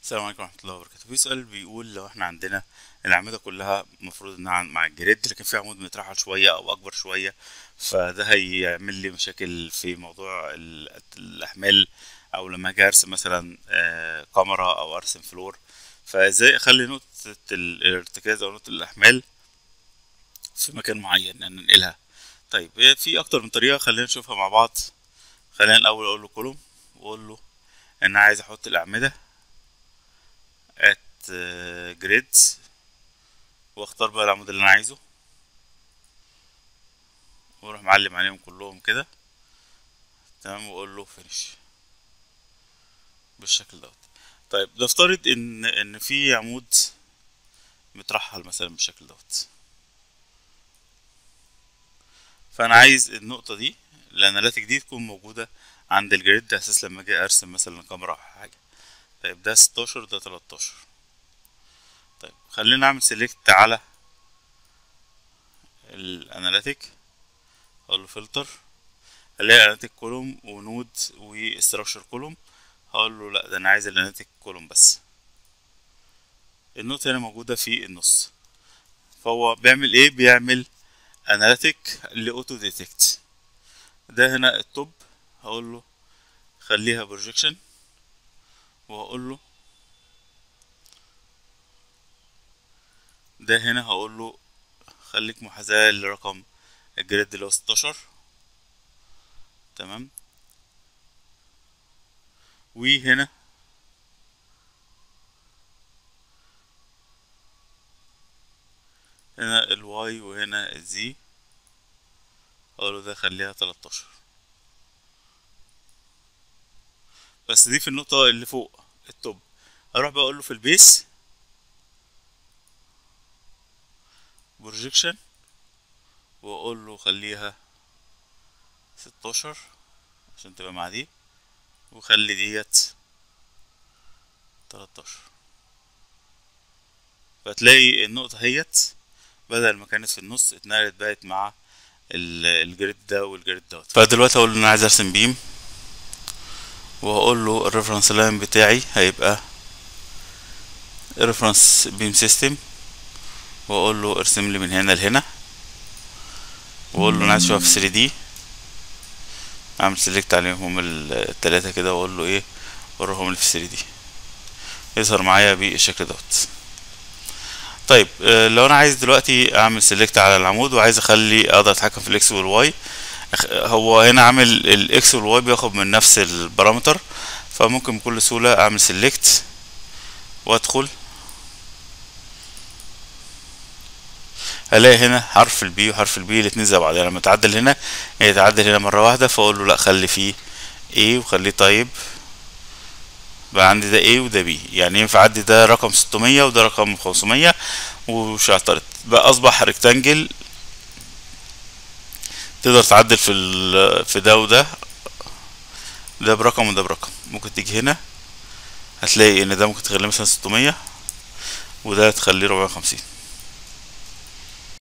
السلام عليكم ورحمة الله وبركاته في سؤال بيقول لو احنا عندنا الأعمدة كلها المفروض انها عن- مع الجريد لكن في عمود مترحل شوية أو أكبر شوية فده هيعمل لي مشاكل في موضوع ال- الأحمال أو لما أجي أرسم مثلا آه، كاميرا أو أرسم فلور فازاي أخلي نقطة ال- الارتكاز أو نقطة الأحمال في مكان معين ان ننقلها طيب هي في أكتر من طريقة خلينا نشوفها مع بعض خلينا الأول أقول له كولوم وأقول له إن أنا عايز أحط الأعمدة at جريد واختار بقى العمود اللي انا عايزه واروح معلم عليهم كلهم كده تمام واقول له فينيش بالشكل دوت طيب نفترض ان ان في عمود مترحل مثلا بالشكل دوت فانا عايز النقطة دي الاناليتيك دي تكون موجودة عند الجريد على اساس لما اجي ارسم مثلا كاميرا او حاجة طيب ده ستاشر ده تلاتاشر طيب خلينا نعمل سيلكت على الاناليتيك اقول له فلتر الاقي اناليتيك كولوم ونود وستراكشر كولوم هقول له لا ده انا عايز الاناليتيك كولوم بس النقطة هنا موجودة في النص فهو بيعمل ايه بيعمل اناليتيك لاوتو ديتكت ده هنا التوب هقول له خليها بروجيكشن وهقول له ده هنا هقول له خليك محاذاة لرقم الجريد اللي هو ستاشر تمام وهنا هنا الواي وهنا الزي اقول له ده خليها تلاتاشر بس دي في النقطة اللي فوق التوب اروح بقى اقول له في البيس بروجيكشن واقول له خليها ستاشر عشان تبقى مع دي وخلي ديت تلاتاشر فتلاقي النقطة هيت بدل ما كانت في النص اتنقلت بقت مع ال- الجريد ده والجريد دوت فدلوقتي اقول له انا عايز ارسم بيم وهقول له الريفرنس لاين بتاعي هيبقى ريفرنس بيم سيستم واقول له ارسم لي من هنا لهنا واقول له انا عايز اشوفها في 3 دي اعمل سيلكت عليهم ال- التلاتة كده واقول له ايه وريهم لي في 3 دي يظهر معايا بالشكل دوت طيب آه، لو انا عايز دلوقتي اعمل سيلكت على العمود وعايز اخلي اقدر اتحكم في الاكس والواي أخ- هو هنا عامل الاكس والواي بياخد من نفس البارامتر فممكن بكل سهولة اعمل سيلكت وادخل هلاقي هنا حرف البي وحرف البي الاتنين زي بعض يعني لما تعدل هنا يتعدل هنا مرة واحدة فاقول له لا خلي فيه A وخليه طيب بقى عندي ده A وده B يعني ينفع اعدي ده رقم 600 وده رقم 500 ومش هعترض بقى اصبح ريكتانجل تقدر تعدل في ال في ده وده ده برقم وده برقم ممكن تيجي هنا هتلاقي ان ده ممكن تخليه مثلا 600 وده تخليه 450